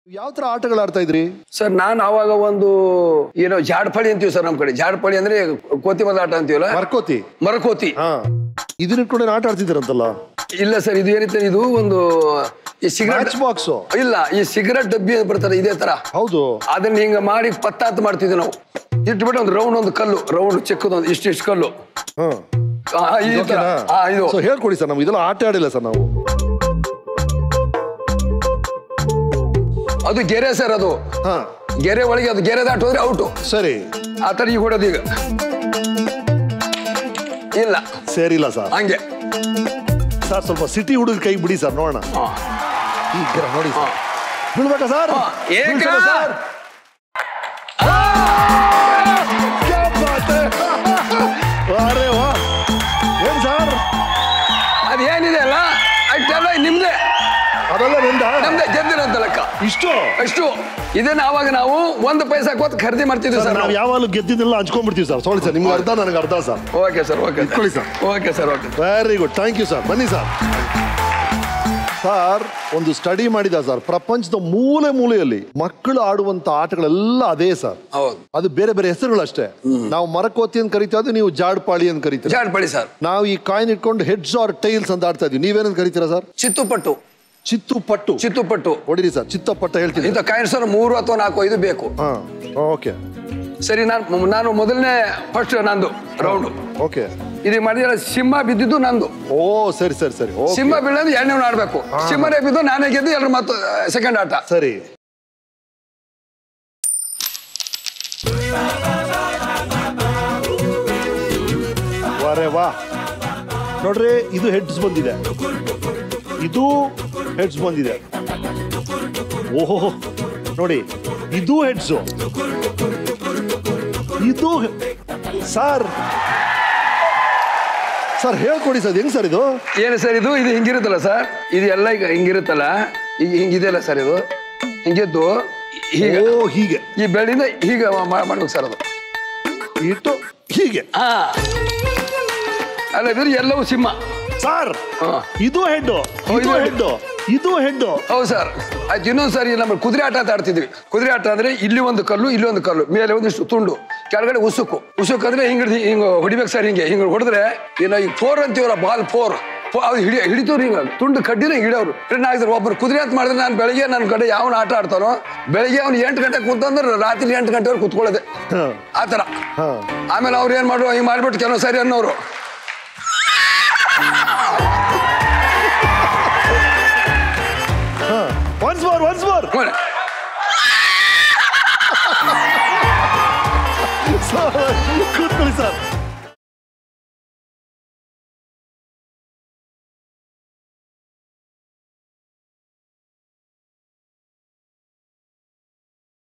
ಯಾವ ತರ ಆಟಗಳು ಆಡ್ತಾ ಇದ್ರಿ ಸರ್ ನಾನು ಆವಾಗ ಒಂದು ಏನೋ ಜಾಡ್ಪಳಿ ಅಂತೀವಿ ಸರ್ ನಮ್ಮ ಕಡೆ ಜಾಡ್ಪಳಿ ಅಂದ್ರೆ ಕೋತಿ ಮದ ಆಟ ಅಂತೀವಲ್ಲ ಮರ್ಕೋತಿ ಮರಕೋತಿ ಹಾ ಇದನ್ನ ಇಟ್ಕೊಂಡು ಆಟ ಆಡ್ತಿದ್ದೀರಂತಲ್ಲ ಇಲ್ಲ ಸರ್ ಇದು ಏನಿತ್ತು ಇದು ಒಂದು ಈ ಸಿಗರೆಟ್ ಮ್ಯಾಚ್ ಬಾಕ್ಸ್ ಇಲ್ಲ ಈ ಸಿಗರೆಟ್ ಡಬ್ಬಿ ಅಂತ ಬರ್ತದೆ ಇದೇ ತರ ಹೌದು ಅದನ್ನ ಹಿಂಗ ಮಾಡಿ ಪತ್ತಾತ್ ಮಾಡ್ತಿದ್ವಿ ನಾವು ಇಟ್ಬಿಟ್ಟು ಒಂದು ರೌಂಡ್ ಒಂದು ಕಲ್ಲು ರೌಂಡ್ ಚಿಕ್ಕದೊಂದು ಇಷ್ಟು ಇಷ್ಟು ಕಲ್ಲು ಹಾ ಆ, ಈ ತರ ಆ, ಇದು ಸೊ ಹೇಳ್ಕೊಡಿ ಸರ್ ನಾವು ಇದೆಲ್ಲ ಆಟ ಆಡಿಲ್ಲ ಸರ್ ನಾವು ಅದು ಗೆರೆ ಸರ್ ಅದು ಹಾ ಗೆರೆ ಒಳಗೆ ಅದು ಗೆರೆ ದಾಟ್ ಹೋದ್ರೆ ಔಟು ಸರಿ ಆ ತರ ಈಗ ಹೊಡೋದು ಈಗ ಇಲ್ಲ ಸೇರಿಲ್ಲ ಸರ್ ಹಂಗೆ ಸರ್ ಸ್ವಲ್ಪ ಸಿಟಿ ಹುಡುಗ ಕೈ ಬಿಡಿ ಸರ್ ನೋಡೋಣ ಹಾ. ಈಗ ನೋಡಿ ಸರ್ ಬೀಳ್ಬೇಕಾ ಸರ್ ಹಾ, ಏಕ. ಬೀಳ್ಸಲ್ಲ ಸರ್ क्या बात है? ಅರೆ ವಾ ಏನ್ ಸರ್ ಅದೇನಿದೆ ಅಲ್ಲ ಅಷ್ಟೆಲ್ಲ ನಿಮ್ದೆ ಅದೆಲ್ಲ ನಿಂದ ನಮ್ದೆ ಗೆದ್ದಿರೋಂತ ಲೆಕ್ಕ ಇಷ್ಟು ಅಷ್ಟು ಇದನ್ನ ಅವಾಗ ನಾವು ಒಂದು ಪೈಸಾ ಕೊಟ್ಟು ಖರೀದಿ ಮಾಡ್ತಿದ್ವಿ ಸರ್ ಸರ್ ನಾವು ಯಾವಾಗಲೂ ಗೆದ್ದಿದ್ದೆಲ್ಲ ಹಂಚ್ಕೊಂಡ್ಬಿಡ್ತೀವಿ ಸರ್ ಸಾರಿ ಸರ್ ನಿಮ್ಗೆ ಅರ್ಧ ನನಗೆ ಅರ್ಧ ಸರ್ ಓಕೆ ಸರ್ ಓಕೆ ಇಟ್ಕೊಳ್ಳಿ sir. Okay sir okay very good thank you sir ಬನ್ನಿ ಸರ್ ಸರ್ ಒಂದು ಸ್ಟಡಿ ಮಾಡಿದ ಸರ್ ಪ್ರಪಂಚದ ಮೂಲೆ ಮೂಲೆಯಲ್ಲಿ ಮಕ್ಕಳು ಆಡುವಂತ ಆಟಗಳೆಲ್ಲ ಅದೇ ಸರ್ ಹೌದು ಅದು ಬೇರೆ ಬೇರೆ ಹೆಸರುಗಳಷ್ಟೇ ನಾವು ಮರಕೋತಿ ಅಂತ ಕರಿತಾ ಇದ್ವಿ ನೀವು ಜಾಡ್ಪಾಳಿ ಅಂತ ಕರಿತೀರಾ ಜಾಡ್ಪಳಿ ಸರ್ ನಾವು ಈ ಕಾಯಿನ್ ಇಟ್ಕೊಂಡು ಹೆಡ್ಸ್ ಆರ್ ಟೈಲ್ಸ್ ಅಂತ ಆಡ್ತಾ ಇದೀವಿ ನೀವೇನಂತ ಕರಿತೀರಾ ಸರ್ ಚಿತ್ತುಪಟ್ಟು ಚಿತ್ತು ಪಟ್ಟು ಚಿತ್ತುಪಟ್ಟು ಹೊಡಿರಿ ಸರ್ ಚಿತ್ತಪಟ್ಟ ಹೇಳ್ತೀನಿ ಇಂಥ ಕಾಯಿನ್ ಸರ್ ಮೂರು ಅಥವಾ ನಾಲ್ಕು ಐದು ಬೇಕು ಹಾ ಓಕೆ ಸರಿ ನಾನು ನಾನು ಮೊದಲನೇ ಫಸ್ಟ್ ನಂದು ರೌಂಡ್ ಓಕೆ ಇದು ಮಾಡಿದ್ರೆ ಸಿಂಹ ಬಿದ್ದಿದ್ದು ನಂದು ಓ ಸರಿ ಸರಿ ಸರಿ ಓಕೆ ಸಿಂಹ ಬೀಳೋದು ಎರಡನೇ ಆಡ್ಬೇಕು ಸಿಂಹನೇ ಬಿದ್ದು ನಾನೇ ಗೆದ್ದು ಎಲ್ಲರೂ ಮತ್ತೆ ಸೆಕೆಂಡ್ ಆಟ ಸರಿ ವಾರೆ ವಾ ನೋಡ್ರಿ ಇದು ಹೆಡ್ಸ್ ಬಂದಿದೆ ಇದು ಹೆಡ್ಸ್ ಬಂದಿದೆ ಓಹೋ ನೋಡಿ ಇದು ಹೆಡ್ಸು ಇದು ಸರ್ ಸರ್ ಹೇಳ್ಕೊಡಿ ಸರ್ ಹೆಂಗ್ ಸರ್ ಇದು ಏನು ಸರ್ ಇದು ಇದು ಹಿಂಗಿರುತ್ತಲ್ಲ ಸರ್ ಇದು ಎಲ್ಲ ಈಗ ಹಿಂಗಿರುತ್ತಲ್ಲ ಈಗ ಹಿಂಗಿದೆಯಲ್ಲ ಸರ್ ಇದು ಹಿಂಗಿದ್ದು ಹೀಗೆ ಓ ಹೀಗೆ ಈ ಬೆಳ್ಳಿಂದ ಹೀಗೆ ಮಾ- ಮಾಡ್ಬೇಕು ಸರ್ ಅದು ಇಟ್ಟು ಹೀಗೆ ಹಾ ಅಲ್ಲ ಇದ್ರ ಎಲ್ಲವೂ ಸಿಂಹ ಸರ್ ಹಾ. ಇದು ಹೆಡ್ ಓ, ಇದು ಇದು ಹೆಡ್ ಇದು ಹೆಡ್ ಹೌದು ಸರ್ ಆಯ್ತು ಇನ್ನೊಂದು ಸರಿ ನಮ್ಮ ಕುದುರೆ ಆಟ ಅಂತ ಆಡ್ತಿದ್ವಿ ಕುದುರೆ ಆಟ ಅಂದ್ರೆ ಇಲ್ಲಿ ಒಂದು ಕಲ್ಲು ಇಲ್ಲಿ ಒಂದು ಕಲ್ಲು ಮೇಲೆ ಒಂದಿಷ್ಟು ತುಂಡು ಕೆಳಗಡೆ ಉಸುಕು ಉಸುಕು ಅಂದ್ರೆ ಹಿಂಗ್ ಹಿಡ್ದು ಹಿಂಗ್ ಹೊಡಿಬೇಕು ಸರ್ ಹಿಂಗೆ ಹಿಂಗ್ ಹೊಡೆದ್ರೆ ಏನೋ ಈಗ ಫೋರ್ ಅಂತೀವಲ್ಲ ಬಾಲ್ ಫೋರ್ ಅದು ಹಿಡಿ ಹಿಡಿತವ್ರು ಹಿಂಗ ತುಂಡು ಕಡ್ಡಿನ ಹಿಡಿಯೋರು ಟ್ರೆಂಡ್ ಆಗಿದ್ರು ಒಬ್ರು ಕುದುರೆ ಅಂತ ಮಾಡಿದ್ರೆ ನಾನು ಬೆಳಿಗ್ಗೆ ನನ್ನ ಕಡೆ ಯಾವನ ಆಟ ಆಡ್ತಾನೋ ಬೆಳಿಗ್ಗೆ ಅವ್ನು ಎಂಟು ಗಂಟೆ ಕೂತಂದ್ರೆ ರಾತ್ರಿ ಎಂಟು ಗಂಟೆವರೆಗೆ ಕೂತ್ಕೊಳ್ಳೋದೆ ಹಾ. ಆ ಥರ ಹಾ. ಆಮೇಲೆ ಅವ್ರು ಏನ್ ಮಾಡುವ ಹಿಂಗ್ ಮಾಡ್ಬಿಟ್ಟು ಕೆಲವು ಸರಿ ಅನ್ನೋರು ಒನ್ಸ್ ಮೋರ್ ಒನ್ಸ್ ಮೋರ್ ನೋಡಿ, ಕೂತ್ಕೊಳ್ಳಿ ಸರ್